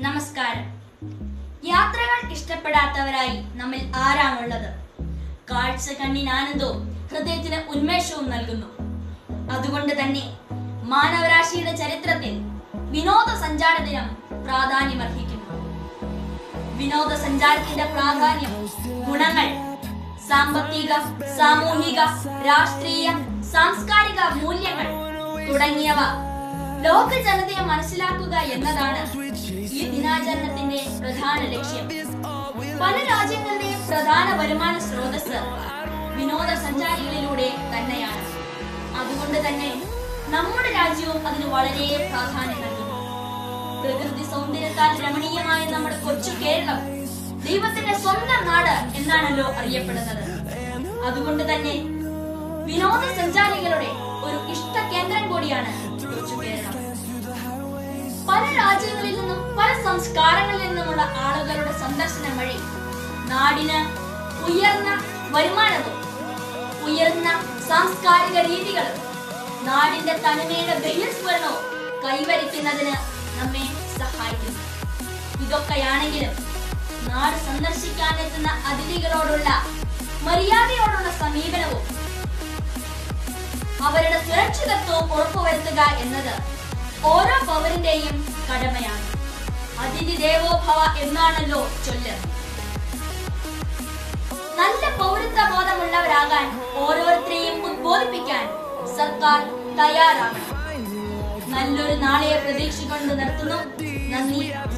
നമസ്കാരം യാത്രകൾ ഇഷ്ടപ്പെടാത്തവരായി നമ്മിൽ ആരാണുള്ളത് കാഴ്ച കണ്ണിന് ആനന്ദവും ഹൃദയത്തിന് ഉന്മേഷവും നൽകുന്നു അതുകൊണ്ട് തന്നെ മാനവരാശിയുടെ ചരിത്രത്തിൽ വിനോദസഞ്ചാര ദിനം പ്രാധാന്യമർഹിക്കുന്നു വിനോദസഞ്ചാരത്തിന്റെ പ്രാധാന്യം ഗുണങ്ങൾ സാമ്പത്തിക സാമൂഹിക രാഷ്ട്രീയ സാംസ്കാരിക മൂല്യങ്ങൾ തുടങ്ങിയവ ലോക ജനതയെ മനസ്സിലാക്കുക എന്നതാണ് ഈ ദിനാചരണത്തിന്റെ പ്രധാന ലക്ഷ്യം പല രാജ്യങ്ങളുടെയും പ്രധാന വരുമാന സ്രോതസ് വിനോദസഞ്ചാരികളിലൂടെ തന്നെയാണ് അതുകൊണ്ട് തന്നെ നമ്മുടെ രാജ്യവും അതിന് വളരെ പ്രാധാന്യം നൽകുന്നു പ്രകൃതി സൗന്ദര്യത്താൽ രമണീയമായ നമ്മുടെ കൊച്ചു കേരളം ദൈവത്തിന്റെ സ്വന്തം നാട് എന്നാണല്ലോ അറിയപ്പെടുന്നത് അതുകൊണ്ട് തന്നെ വിനോദസഞ്ചാരികളുടെ ഒരു ഇഷ്ട കേന്ദ്രം കൂടിയാണ് കൊച്ചു കേരളം പല രാജ്യങ്ങളിൽ നിന്നും പല സംസ്കാരങ്ങളിൽ നിന്നുമുള്ള ആളുകളുടെ സന്ദർശനം വഴി നാടിന് ഉയർന്ന വരുമാനവും ഉയർന്ന സാംസ്കാരിക രീതികളും നാടിന്റെ തനിമയുടെ ബഹിസ്ഫുരണവും കൈവരിക്കുന്നതിന് നമ്മെ സഹായിക്കുന്നു ഇതൊക്കെയാണെങ്കിലും നാട് സന്ദർശിക്കാനെത്തുന്ന അതിഥികളോടുള്ള മര്യാദയോടുള്ള സമീപനവും അവരുടെ സുരക്ഷിതത്വവും ഉറപ്പുവരുത്തുക എന്നത് ഓരോ പൗരന്റെയും കടമയാണ് അതിഥി ദേവോ ഭവ എന്നാണല്ലോ ചൊല്ല് നല്ല പൗരത്വ ബോധമുള്ളവരാകാൻ ഓരോരുത്തരെയും ഉദ്ബോധിപ്പിക്കാൻ സർക്കാർ തയ്യാറാകണം നല്ലൊരു നാളെയെ പ്രതീക്ഷിക്കൊണ്ട് നിർത്തുന്നു നന്ദി